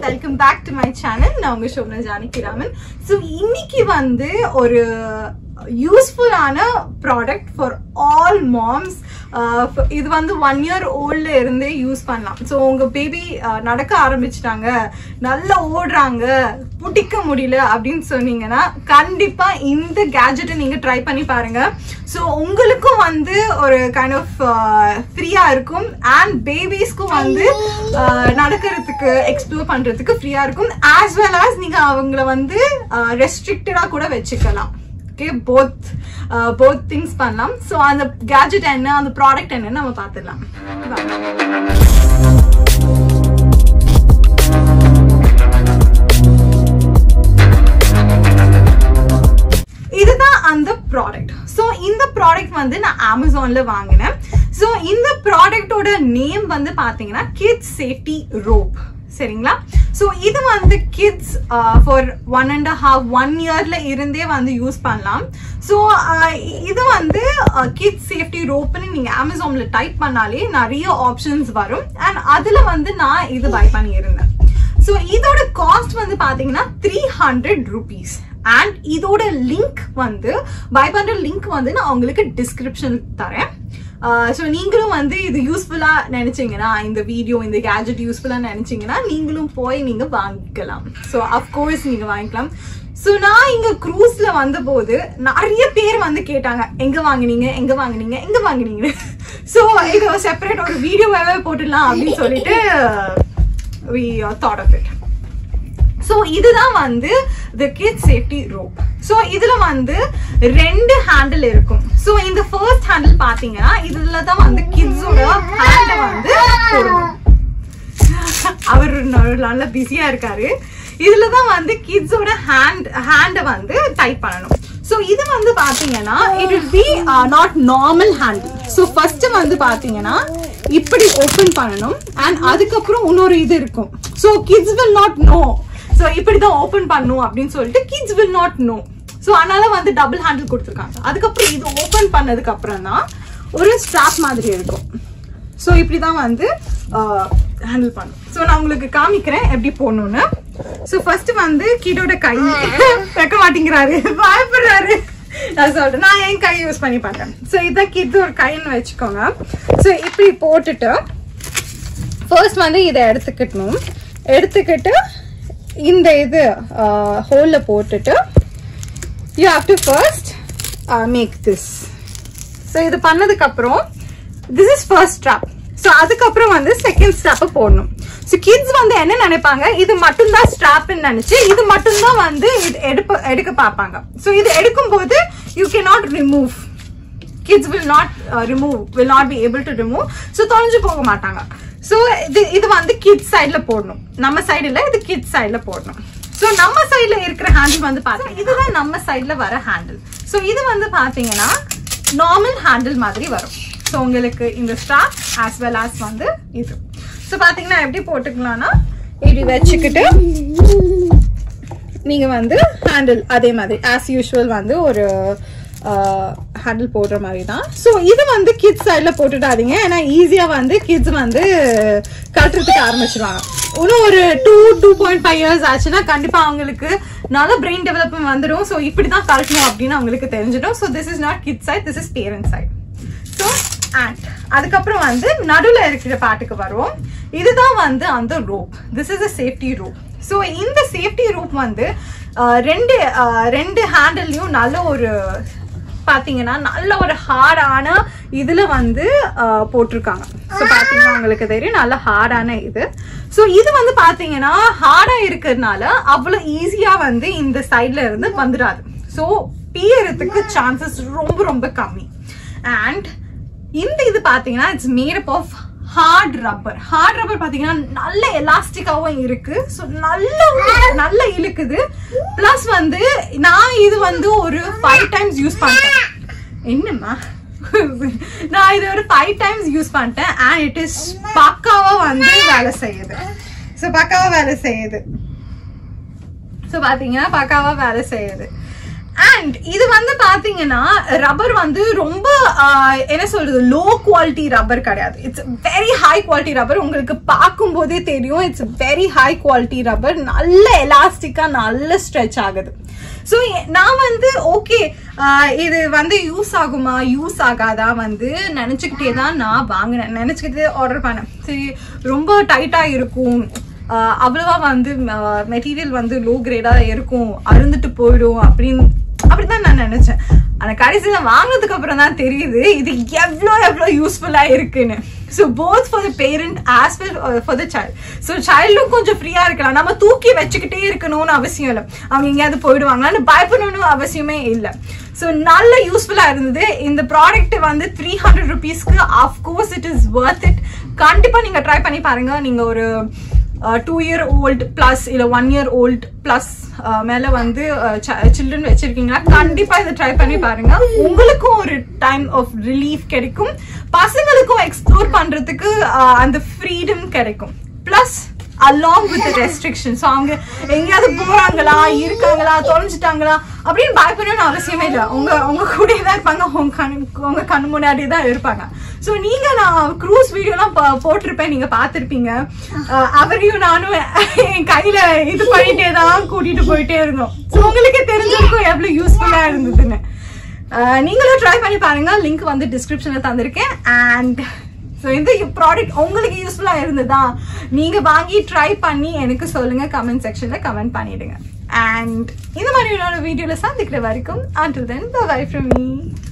Welcome back to my channel நான் உங்க ஷோனா Janaki Raman so இன்னைக்கு வந்து ஒரு யூஸ்ஃபுல்லான ப்ராடக்ட் ஃபார் ஆல் மாம்ஸ் இது வந்து ஒன் இயர் ஓல்ட்ல இருந்தே யூஸ் பண்ணலாம் ஸோ உங்க பேபி நடக்க ஆரம்பிச்சிட்டாங்க நல்லா ஓடுறாங்க பிடிக்க முடியல அப்படின்னு சொன்னீங்கன்னா கண்டிப்பா இந்த கேஜெட்டை நீங்க ட்ரை பண்ணி பாருங்க ஸோ உங்களுக்கும் வந்து ஒரு கைண்ட் ஆஃப் ஃப்ரீயா இருக்கும் அண்ட் பேபிஸ்க்கும் வந்து uh, நடக்கிறதுக்கு எக்ஸ்ப்ளோர் பண்றதுக்கு ஃப்ரீயா இருக்கும் ஆஸ் வெல் ஆஸ் நீங்க அவங்கள வந்து ரெஸ்ட்ரிக்டடா கூட வச்சுக்கலாம் ஓகே போத் போத் திங்ஸ் பண்ணலாம் ஸோ அந்த கேஜெட் என்ன அந்த ப்ராடக்ட் என்னன்னு நம்ம பார்த்துடலாம் வாங்க. இதுதான் அந்த ப்ராடக்ட் ஸோ இந்த ப்ராடக்ட் வந்து நான் அமேசான்ல வாங்கினேன் ஸோ இந்த ப்ராடக்டோட நேம் வந்து பார்த்தீங்கன்னா கிட்ஸ் சேஃப்டி ரோப் சரிங்களா ஸோ இது வந்து kids for one and half one இயர்ல இருந்தே வந்து யூஸ் பண்ணலாம் ஸோ இது வந்து கிட்ஸ் சேஃப்டி ரோப்னு நீங்கள் அமேசான்ல டைப் பண்ணாலே நிறைய ஆப்ஷன்ஸ் வரும் அண்ட் அதில் வந்து நான் இது பை பண்ணியிருந்தேன் ஸோ இதோட காஸ்ட் வந்து பாத்தீங்கன்னா த்ரீ ஹண்ட்ரட் ருபீஸ் அண்ட் இதோட லிங்க் வந்து பை பண்ற லிங்க் வந்து நான் உங்களுக்கு டிஸ்கிரிப்ஷன் தரேன் ஸோ நீங்களும் வந்து இது யூஸ்ஃபுல்லா நினைச்சீங்கன்னா இந்த வீடியோ இந்த கேஜெட் யூஸ்ஃபுல்லா நினைச்சீங்கன்னா நீங்களும் போய் நீங்க வாங்கிக்கலாம் ஸோ அஃப்கோர்ஸ் நீங்க வாங்கிக்கலாம் ஸோ நான் இங்க க்ரூஸ்ல வந்தபோது நிறைய பேர் வந்து கேட்டாங்க எங்க வாங்குனீங்க எங்க வாங்குனீங்க எங்க வாங்குனீங்க ஸோ இது செப்பரேட் ஒரு வீடியோவாவே போட்டுடலாம் அப்படின்னு சொல்லிட்டு we uh, thought of it so இதுதான் வந்து the kit safety rope so இதுல வந்து ரெண்டு ஹேண்டில் இருக்கும் ஸோ இந்த ஃபர்ஸ்ட் ஹேண்டில் பாத்தீங்கன்னா இதுல தான் வந்து கிட்ஸோட ஹேண்டை வந்து போடணும் அவர் ந- நல்லா பிஸியா இருக்காரு இதுல தான் வந்து கிட்ஸோட ஹேண்ட் ஹேண்டை வந்து டைப் பண்ணணும் ஸோ இது வந்து பாத்தீங்கன்னா it will be not normal handle so first வந்து பாத்தீங்கன்னா இப்படி ஓபன் பண்ணணும் அண்ட் அதுக்கப்புறம் இன்னொரு இது இருக்கும் so kids will not know so இப்படி தான் ஓபன் பண்ணும் அப்படின்னு சொல்லிட்டு kids will not know so அதனால வந்து டபுள் ஹேண்டில் கொடுத்துருக்காங்க அதுக்கப்புறம் இது ஓபன் பண்ணதுக்கு அப்புறம் தான் ஒரு ஸ்ட்ராப் மாதிரி இருக்கும் ஸோ இப்படி தான் வந்து ஹேண்டில் பண்ணும் ஸோ நான் உங்களுக்கு காமிக்கிறேன் எப்படி போடணும்னு ஸோ ஃபர்ஸ்ட் வந்து கிடோட கை வைக்க மாட்டேங்கிறாரு பயப்படுறாரு நான் சொல்றேன் நான் என் கை யூஸ் பண்ணி பார்த்தேன் ஸோ இதான் கிட் ஒரு கைன்னு வச்சுக்கோங்க ஸோ இப்படி போட்டுட்டு ஃபர்ஸ்ட் வந்து இதை எடுத்துக்கிட்டணும் எடுத்துக்கிட்டு இந்த இது ஹோலில் போட்டுட்டு you have to first make this so இது பண்ணதுக்கு அப்புறம் this is first stop so அதுக்கப்புறம் வந்து செகண்ட் ஸ்டாப்பை போடணும் ஸோ கிட்ஸ் வந்து என்ன நினைப்பாங்க இது மட்டும்தான் ஸ்டாப்னு நினைச்சு இது மட்டும்தான் வந்து இது எடுப்ப எடுக்க பார்ப்பாங்க ஸோ இது எடுக்கும்போது you can not remove kids will not remove will not be able to remove so தொலைஞ்சு போக மாட்டாங்க ஸோ இது இது வந்து கிட்ஸ் சைடில் போடணும் நம்ம சைடு இல்லை இது கிட்ஸ் சைடில் போடணும் ஸோ நம்ம சைடில் இருக்கிற ஹேண்டில் வந்து பார்த்தீங்கன்னா இதுதான் நம்ம சைடில் வர ஹேண்டில் ஸோ இது வந்து பார்த்தீங்கன்னா நார்மல் ஹேண்டில் மாதிரி வரும் ஸோ உங்களுக்கு இந்த ஸ்டாப் ஆஸ் வெல் ஆஸ் வந்து இது ஸோ பார்த்தீங்கன்னா எப்படி போட்டுக்கலாம்னா இப்படி வச்சுக்கிட்டு நீங்க வந்து ஹேண்டில் அதே மாதிரி ஆஸ் யூஷுவல் வந்து ஒரு ஹேண்டில் போடுற மாதிரி தான் ஸோ இது வந்து கிட்ஸ் சைடில் போட்டுடாதீங்க ஏன்னா ஈஸியாக வந்து கிட்ஸ் வந்து கட்டுறதுக்கு ஆரம்பிச்சிருவாங்க இன்னும் ஒரு two two point five years ஆச்சுன்னா கண்டிப்பாக அவங்களுக்கு நல்ல பிரெயின் டெவலப்மெண்ட் வந்துடும் ஸோ இப்படி தான் கட்டணும் அப்படின்னு அவங்களுக்கு தெரிஞ்சிடும் so this is not kid side this is parent side so and அதுக்கப்புறம் வந்து நடுவில் இருக்கிற பாட்டுக்கு வருவோம் இதுதான் வந்து அந்த rope this is a safety rope so இந்த சேஃப்டி ரோப் வந்து அஹ், ரெண்டு அஹ், ரெண்டு ஹேண்டில்லையும் நல்ல ஒரு பாத்தீங்கன்னா நல்ல ஒரு ஹார்டான இதுல வந்து அஹ், போட்டிருக்காங்க ஸோ பாத்தீங்கன்னா உங்களுக்கு தெரியும் நல்ல ஹார்டான இது ஸோ இது வந்து பாத்தீங்கன்னா ஹார்டா இருக்கிறதுனால அவ்வளவு ஈஸியா வந்து இந்த சைட்ல இருந்து வந்துடாது ஸோ பீயறதுக்கு சான்சஸ் ரொம்ப ரொம்ப கம்மி அண்ட் இந்த இது பாத்தீங்கன்னா it's made up of hard rubber hard rubber பாத்தீங்கன்னா நல்ல எலாஸ்டிக்காவும் இருக்கு ஸோ நல்ல நல்ல இழுக்குது பிளஸ் வந்து நான் இது வந்து ஒரு ஃபைவ் டைம்ஸ் யூஸ் பண்ணிட்டேன் என்னம்மா நான் இது ஒரு ஃபைவ் டைம்ஸ் யூஸ் பண்ணிட்டேன் அண்ட் இட் இஸ் பக்காவா வந்து வேலை செய்யுது ஸோ பக்காவா வேலை செய்யுது ஸோ பாத்தீங்கன்னா பக்காவா வேலை செய்யுது அண்ட் அண்ட் இது வந்து பாத்தீங்கன்னா ரப்பர் வந்து ரொம்ப ஆஹ், என்ன சொல்றது லோ குவாலிட்டி ரப்பர் கிடையாது it's very high quality rubber உங்களுக்கு பார்க்கும் போதே தெரியும் it's very high quality rubber நல்ல எலாஸ்டிக்கா நல்ல ஸ்ட்ரெச் ஆகுது ஸோ நான் வந்து ஓகே இது வந்து யூஸ் ஆகுமா யூஸ் ஆகாதா வந்து நினச்சிக்கிட்டே தான் நான் வாங்கினேன் நினச்சிக்கிட்டே ஆர்டர் பண்ணேன் சரி ரொம்ப டைட்டாக இருக்கும் ஆஹ் அவ்வளவா வந்து மெட்டீரியல் வந்து லோ கிரேடா இருக்கும் அருந்துட்டு போயிடும் அப்படின்னு அப்படிதான் நான் நினைச்சேன் ஆனா கடைசியில வாங்கினதுக்கு அப்புறம் தான் தெரியுது இது எவ்வளோ எவ்வளோ யூஸ்ஃபுல்லா இருக்குன்னு so both for the parent as well for the child so சைல்டும் கொஞ்சம் ஃப்ரீயா இருக்கலாம் நம்ம தூக்கி வச்சுக்கிட்டே இருக்கணும்னு அவசியம் இல்லை அவங்க எங்கேயாவது போயிடுவாங்களான்னு பயப்படணும்னு அவசியமே இல்லை ஸோ நல்ல யூஸ்ஃபுல்லா இருந்தது இந்த ப்ராடக்ட் வந்து த்ரீ ஹண்ட்ரட் ருபீஸ்க்கு of course it is worth it கண்டிப்பா நீங்க ட்ரை பண்ணி பாருங்க நீங்க ஒரு டூ இயர் ஓல்டு ப்ளஸ் இல்லை ஒன் இயர் ஓல்டு ப்ளஸ் மேலே வந்து சில்ட்ரன் வச்சிருக்கீங்கன்னா கண்டிப்பா இதை ட்ரை பண்ணி பாருங்க உங்களுக்கும் ஒரு டைம் ஆஃப் ரிலீஃப் கிடைக்கும் பசங்களுக்கும் எக்ஸ்ப்ளோர் பண்றதுக்கு uh, அந்த ஃப்ரீடம் கிடைக்கும் plus along with restriction so அவங்க எங்கேயாவது போறாங்களா இருக்காங்களா தொலைஞ்சிட்டாங்களா அப்படின்னு பயப்படணும்னு அவசியமே இல்லை உங்க உங்க கூட தான் இருப்பாங்க உங்க கண் உங்க கண் முன்னாடி தான் இருப்பாங்க ஸோ நீங்க நான் க்ரூஸ் வீடியோலாம் ப- போட்டிருப்பேன் நீங்க பார்த்திருப்பீங்க அஹ் அவரையும் நானும் என் கையில இது பண்ணிட்டே தான் கூட்டிட்டு போயிட்டே இருந்தோம் ஸோ உங்களுக்கே தெரிஞ்சிருக்கும் எவ்வளவு யூஸ்ஃபுல்லா இருந்ததுன்னு அஹ் நீங்களும் ட்ரை பண்ணி பாருங்க லிங்க் வந்து டிஸ்கிரிப்ஷன்ல தந்திருக்கேன் அண்ட் ஸோ இந்த ப்ராடக்ட் உங்களுக்கு யூஸ்ஃபுல்லா இருந்ததா நீங்க வாங்கி ட்ரை பண்ணி எனக்கு சொல்லுங்க கமெண்ட் செக்ஷன்ல கமெண்ட் பண்ணிடுங்க அண்ட் இந்த மாதிரி இன்னொரு வீடியோல சந்திக்கிற வரைக்கும் until then bye bye from me